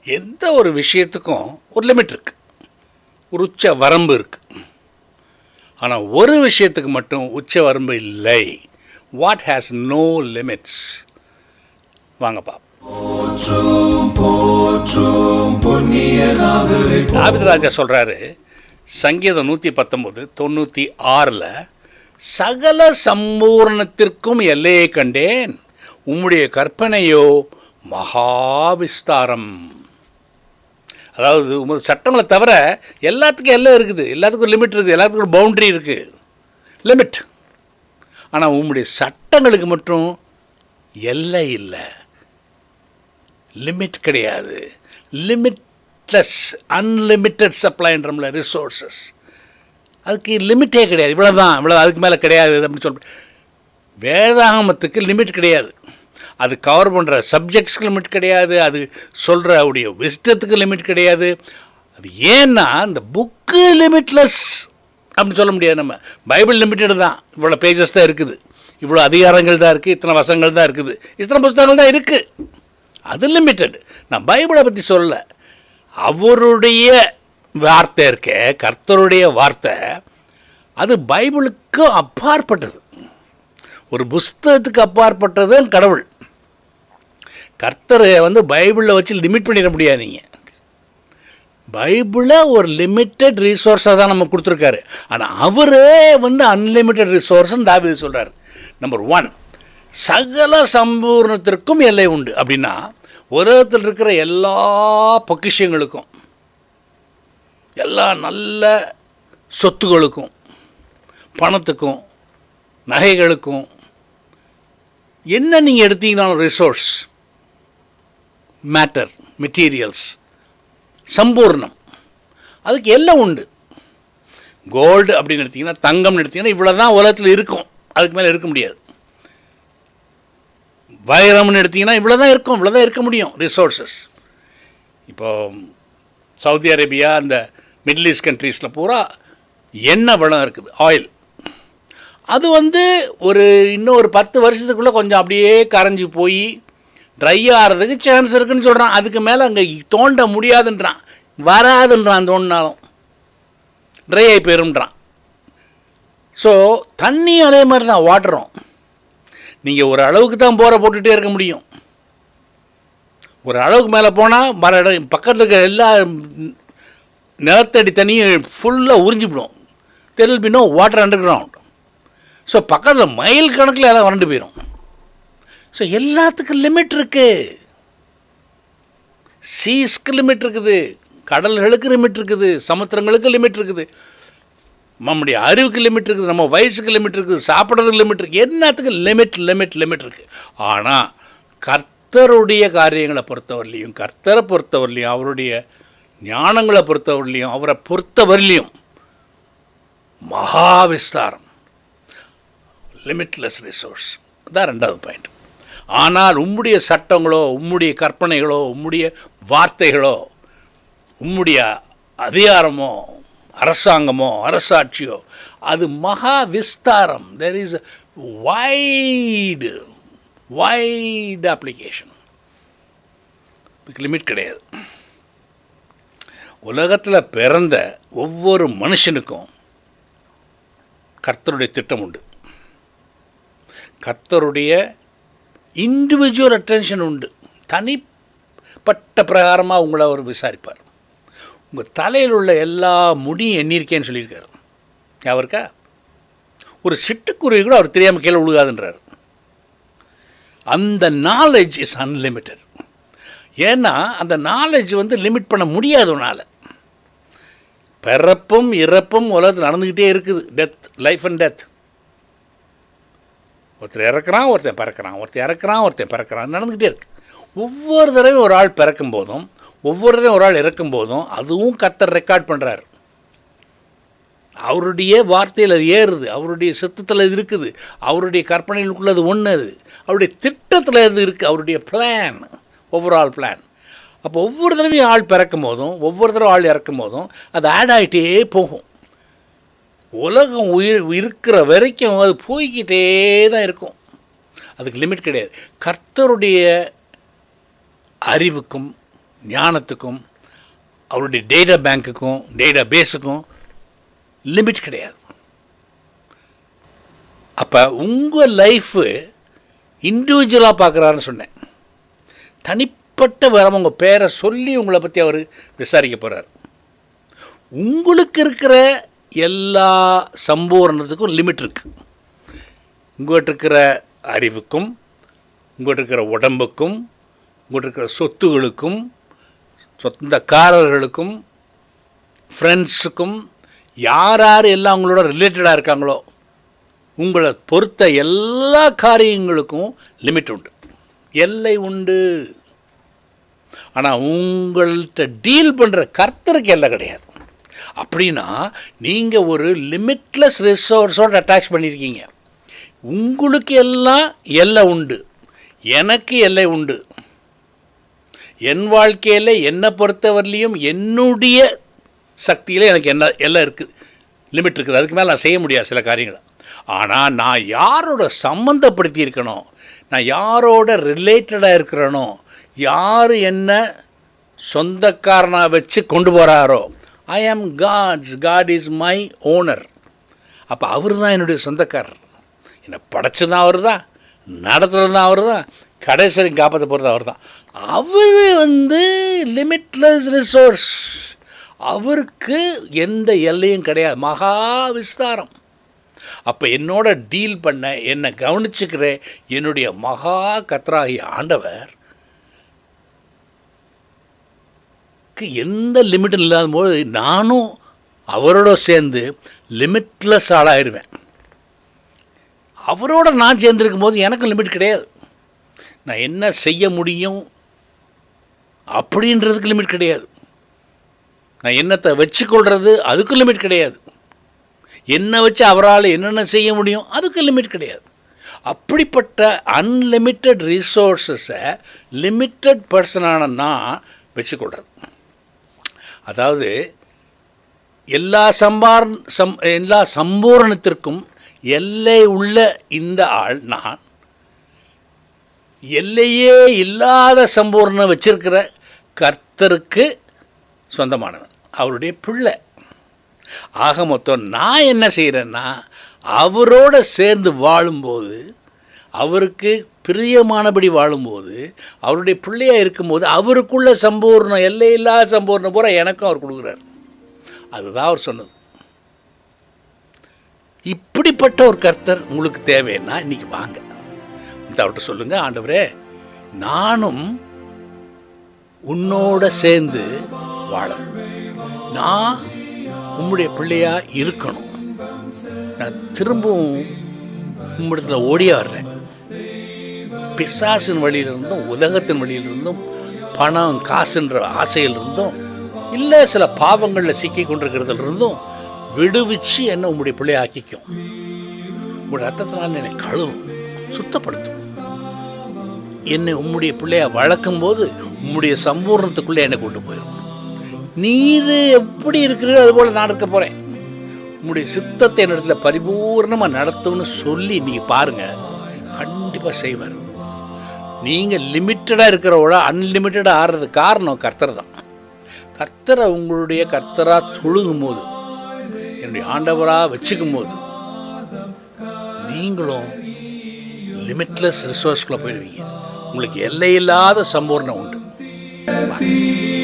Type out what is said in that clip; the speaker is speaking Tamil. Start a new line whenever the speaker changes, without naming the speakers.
எந்த ஒரு விஷயத்துக்கும் ஒரு லிமிட் இருக்கு ஒரு உச்ச வரம்பு இருக்கு ஆனால் ஒரு விஷயத்துக்கு மட்டும் உச்ச வரம்பு இல்லை வாட் ஹேஸ் நோ லிமிட்ஸ் வாங்க பாப்போம்
போற்றும் போற்றும் பொன்னிய நாகரை
தாவிதராஜா சொல்கிறாரு சங்கீதம் நூற்றி பத்தொம்போது தொண்ணூற்றி ஆறில் சகல சம்பூர்ணத்திற்கும் எல்லையை கண்டேன் உம்முடைய கற்பனையோ மகாவிஸ்தாரம் அதாவது உமது சட்டங்களை தவிர எல்லாத்துக்கும் எல்லை இருக்குது எல்லாத்துக்கும் லிமிட் இருக்குது எல்லாத்துக்கும் பவுண்ட்ரி இருக்குது லிமிட் ஆனால் உம்முடைய சட்டங்களுக்கு மட்டும் எல்லை இல்லை லிமிட் கிடையாது லிமிட்லெஸ் அன்லிமிட்டெட் சப்ளைன்றோம்ல ரிசோர்ஸஸ் அதுக்கு லிமிட்டே கிடையாது இவ்வளோ தான் இவ்வளோ அதுக்கு மேலே கிடையாது அப்படின்னு சொல்ல வேதாகமத்துக்கு லிமிட் கிடையாது அது கவர் பண்ணுற சப்ஜெக்ட்ஸ்க்கு லிமிட் கிடையாது அது சொல்கிற உடைய விஸ்டத்துக்கு லிமிட் கிடையாது அது ஏன்னா இந்த புக்கு லிமிட்லெஸ் அப்படின்னு சொல்ல முடியாது நம்ம பைபிள் லிமிட்டட் தான் இவ்வளோ பேஜஸ் தான் இருக்குது இவ்வளோ அதிகாரங்கள் தான் இருக்குது இத்தனை வசங்கள் தான் இருக்குது இத்தனை புஸ்தகங்கள் தான் இருக்குது அது லிமிட்டட் நான் பைபிளை பற்றி சொல்ல அவருடைய வார்த்தை இருக்க கர்த்தருடைய வார்த்தை அது பைபிளுக்கு அப்பாற்பட்டது ஒரு புஸ்தகத்துக்கு அப்பாற்பட்டது கடவுள் கர்த்தரை வந்து பைபிளில் வச்சு லிமிட் பண்ணிட முடியாது நீங்கள் பைபிளை ஒரு லிமிட்டட் ரிசோர்ஸாக தான் நம்ம கொடுத்துருக்காரு ஆனால் அவரே வந்து அன்லிமிட்டெட் ரிசோர்ஸ்னு தாவிது சொல்கிறார் நம்பர் ஒன் சகல சம்பூர்ணத்திற்கும் எல்லை உண்டு அப்படின்னா உலகத்தில் இருக்கிற எல்லா பொக்கிஷங்களுக்கும் எல்லா நல்ல சொத்துகளுக்கும் பணத்துக்கும் நகைகளுக்கும் என்ன நீங்கள் எடுத்தீங்கன்னாலும் ரிசோர்ஸ் மேட்டர் மெட்டீரியல்ஸ் சம்பூர்ணம் அதுக்கு எல்லாம் உண்டு கோல்டு அப்படின்னு எடுத்தீங்கன்னா தங்கம்னு எடுத்தீங்கன்னா இவ்வளோ தான் உலகத்தில் இருக்கும் அதுக்கு மேலே இருக்க முடியாது வைரம்னு எடுத்தீங்கன்னா இவ்வளோ தான் இருக்கும் இவ்வளோ தான் இருக்க முடியும் ரிசோர்ஸஸ் இப்போ சவுதி அரேபியா அந்த மிடில் ஈஸ்ட் கண்ட்ரீஸில் பூரா எண்ணெய் வளம் இருக்குது ஆயில் அது வந்து ஒரு இன்னும் ஒரு பத்து வருஷத்துக்குள்ளே கொஞ்சம் அப்படியே கரைஞ்சி போய் ட்ரை ஆகிறதுக்கு சான்ஸ் இருக்குன்னு சொல்கிறான் அதுக்கு மேலே அங்கே தோண்ட முடியாதுன்றான் வராதுன்றான் தோண்டினாலும் ட்ரை ஆகி போயிரும்ன்றான் ஸோ தண்ணி அதே மாதிரி தான் வாட்டரும் நீங்கள் ஒரு அளவுக்கு தான் போரை போட்டுகிட்டே இருக்க முடியும் ஒரு அளவுக்கு மேலே போனால் மர இடம் பக்கத்தில் இருக்க எல்லா நிலத்தடி தண்ணியும் ஃபுல்லாக உறிஞ்சிவிடும் தெரியல் பின்னோ வாட்டர் அண்டர் கிரவுண்ட் ஸோ பக்கத்தில் மைல் கணக்கில் எல்லாம் வறண்டு போயிடும் ஸோ எல்லாத்துக்கும் லிமிட் இருக்கு சீஸ்க்கு லிமிட் இருக்குது கடல்களுக்கு லிமிட் இருக்குது சமுத்திரங்களுக்கு லிமிட் இருக்குது நம்முடைய அறிவுக்கு லிமிட் இருக்குது நம்ம வயசுக்கு லிமிட் இருக்குது சாப்பிட்றதுக்கு லிமிட் இருக்குது எல்லாத்துக்கும் லிமிட் லிமிட் லிமிட் இருக்குது ஆனால் கர்த்தருடைய காரியங்களை பொறுத்தவரையிலையும் கர்த்தரை பொறுத்தவரையிலையும் அவருடைய ஞானங்களை பொறுத்தவரையிலையும் அவரை பொறுத்தவரையிலையும் மகாவிஸ்தாரம் லிமிட்லெஸ் ரிசோர்ஸ் தான் ரெண்டாவது பாயிண்ட் ஆனால் உம்முடைய சட்டங்களோ உம்முடைய கற்பனைகளோ உம்முடைய வார்த்தைகளோ உம்முடைய அதிகாரமோ அரசாங்கமோ அரசாட்சியோ அது மகா விஸ்தாரம் there is wide wide application இதுக்கு லிமிட் கிடையாது உலகத்தில் பிறந்த ஒவ்வொரு மனுஷனுக்கும் கர்த்தருடைய திட்டம் உண்டு கர்த்தருடைய இண்டிவிஜுவல் அட்டென்ஷன் உண்டு தனிப்பட்ட பிரகாரமாக உங்களை அவர் விசாரிப்பார் உங்கள் தலையில் உள்ள எல்லா முடியும் எண்ணியிருக்கேன்னு சொல்லியிருக்காரு அவருக்கா ஒரு சிட்டுக்குருவி கூட அவர் தெரியாமல் கீழே விழுகாதுன்றார் அந்த நாலேஜ் இஸ் அன்லிமிட்டட் ஏன்னா அந்த நாலேஜ் வந்து லிமிட் பண்ண முடியாது உன்னால் பிறப்பும் இறப்பும் உலகத்தில் நடந்துக்கிட்டே இருக்குது டெத் லைஃப் அண்ட் டெத் ஒருத்தர் இறக்குறான் ஒருத்தன் பிறக்கிறான் ஒருத்தன் இறக்குறான் ஒருத்தன் பிறக்கிறான் நடந்துக்கிட்டே இருக்கு ஒவ்வொரு தடவையும் ஒரு ஆள் பிறக்கும் போதும் ஒவ்வொரு தடவையும் ஒரு ஆள் இறக்கும் போதும் அதுவும் கர்த்தர் ரெக்கார்ட் பண்ணுறாரு அவருடைய வார்த்தையில் அது ஏறுது அவருடைய சித்தத்தில் இது இருக்குது அவருடைய கற்பனைகளுக்குள்ள அது ஒன்று அது அவருடைய திட்டத்தில் இது இருக்குது அவருடைய பிளான் ஓவரால் பிளான் அப்போ ஒவ்வொரு தடவையும் ஆள் பிறக்கும் போதும் ஒவ்வொரு தடவை ஆள் இறக்கும் போதும் அது ஆட் ஆகிட்டே போகும் உலகம் உயிர் இருக்கிற வரைக்கும் அது போய்கிட்டே தான் இருக்கும் அதுக்கு லிமிட் கிடையாது கர்த்தருடைய அறிவுக்கும் ஞானத்துக்கும் அவருடைய டேட்டா பேங்க்குக்கும் டேட்டா பேஸுக்கும் லிமிட் கிடையாது அப்போ உங்கள் லைஃபு இண்டிவிஜுவலாக பார்க்குறாருன்னு சொன்னேன் தனிப்பட்ட வரம் உங்கள் பேரை சொல்லி உங்களை பற்றி அவர் விசாரிக்க போகிறார் உங்களுக்கு இருக்கிற எல்லா சம்பூர்ணத்துக்கும் லிமிட் இருக்குது உங்கள்கிட்ட இருக்கிற அறிவுக்கும் உங்கள்கிட்ட இருக்கிற உடம்புக்கும் உங்கள்கிட்ட இருக்கிற சொத்துகளுக்கும் சொந்தக்காரர்களுக்கும் ஃப்ரெண்ட்ஸுக்கும் யார் யார் எல்லாம் உங்களோட ரிலேட்டடாக இருக்காங்களோ உங்களை பொறுத்த எல்லா காரியங்களுக்கும் லிமிட் உண்டு எல்லை உண்டு ஆனால் உங்கள்கிட்ட டீல் பண்ணுற கர்த்தருக்கு எல்லை கிடையாது அப்படின்னா நீங்கள் ஒரு லிமிட்லெஸ் ரிசோர்ஸோடு அட்டாச் பண்ணியிருக்கீங்க உங்களுக்கு எல்லாம் எல்லை உண்டு எனக்கு எல்லை உண்டு என் வாழ்க்கையில் என்னை பொறுத்தவரையிலையும் என்னுடைய சக்தியில் எனக்கு என்ன எல்லாம் இருக்குது லிமிட் இருக்குது அதுக்கு மேலே நான் செய்ய முடியாது சில காரியங்களை ஆனால் நான் யாரோட சம்மந்தப்படுத்தி இருக்கணும் நான் யாரோட ரிலேட்டடாக இருக்கிறேனோ யார் என்ன சொந்தக்காரனாக வச்சு கொண்டு போகிறாரோ I am God's God is my owner அப்போ அவர் தான் என்னுடைய சொந்தக்காரர் என்னை படைச்சதும் அவர் தான் நடத்துகிறதும் அவர் தான் கடைசி வரைக்கும் காப்பாற்ற போகிறது அவர் தான் அவர் வந்து லிமிட்லெஸ் ரிசோர்ஸ் அவருக்கு எந்த எல்லையும் கிடையாது மகா விஸ்தாரம் அப்போ என்னோட டீல் பண்ண என்னை கவனிச்சுக்கிற என்னுடைய மகா கத்ராகிய ஆண்டவர் எந்த லிமிட்டும் இல்லாத போது நானும் அவரோட சேர்ந்து லிமிட்லெஸ் ஆளாயிருவேன் அவரோட நான் சேர்ந்துருக்கும் போது எனக்கு லிமிட் கிடையாது நான் என்ன செய்ய முடியும் அப்படின்றதுக்கு லிமிட் கிடையாது நான் என்னத்தை வச்சுக்கொள்கிறது அதுக்கு லிமிட் கிடையாது என்ன வச்சு அவரால் என்னென்ன செய்ய முடியும் அதுக்கு லிமிட் கிடையாது அப்படிப்பட்ட அன்லிமிட்டெட் ரிசோர்ஸஸை லிமிட்டட் பர்சனான நான் வச்சுக்கொள்கிறது அதாவது எல்லா சம்பார் சம் எல்லா சம்பூரணத்திற்கும் எல்லை உள்ள இந்த ஆள் நான் எல்லையே இல்லாத சம்பூர்ணம் வச்சிருக்கிற கர்த்தருக்கு சொந்தமானவன் அவருடைய பிள்ளை ஆக மொத்தம் நான் என்ன செய்கிறேன்னா அவரோட சேர்ந்து வாழும்போது அவருக்கு பிரியமானபடி வாழும்போது அவருடைய பிள்ளையாக இருக்கும்போது அவருக்குள்ள சம்பூர்ணம் எல்லையில்லாத சம்பூர்ணம் பூரா எனக்கும் அவர் கொடுக்குறாரு அதுதான் அவர் சொன்னது இப்படிப்பட்ட ஒரு கர்த்தர் உங்களுக்கு தேவைன்னா இன்னைக்கு வாங்க வந்து அவர்கிட்ட சொல்லுங்க ஆண்டவரே நானும் உன்னோட சேர்ந்து வாழணும் நான் உம்முடைய பிள்ளையா இருக்கணும் நான் திரும்பவும் உம்மிடத்தில் ஓடியா வர்றேன் பிசாசின் வழியிலிருந்தும் உலகத்தின் வழியிலிருந்தும் பணம் காசுன்ற ஆசையிலிருந்தும் இல்லை சில பாவங்களில் சிக்கி கொண்டிருக்கிறதுல இருந்தும் விடுவிச்சு என்ன உம்முடைய பிள்ளைய ஆக்கிக்கும் உங்களுடைய ரத்தத்தினால் என்னை கழுவும் சுத்தப்படுத்தும் என்னை உம்முடைய பிள்ளைய வளர்க்கும் போது உம்முடைய சம்பூர்ணத்துக்குள்ளே என்னை கொண்டு போயிடும் நீர் எப்படி இருக்கிறீரோ அது போல் நான் இருக்க போகிறேன் உம்முடைய சித்தத்தை என்னிடத்துல பரிபூர்ணமாக நடத்தும்னு சொல்லி நீங்கள் பாருங்கள் கண்டிப்பாக செய்வார் நீங்கள் லிமிட்டடாக இருக்கிறவள அன்லிமிட்டடாக ஆடுறது காரணம் கர்த்தர் தான் கர்த்தரை உங்களுடைய கர்த்தராக தொழுகும் போது என்னுடைய ஆண்டவராக வச்சுக்கும் போது நீங்களும் லிமிட்லெஸ் ரிசோர்ஸ்குள்ளே போயிடுவீங்க உங்களுக்கு எல்லையில்லாத சம்பூர்ணம் உண்டு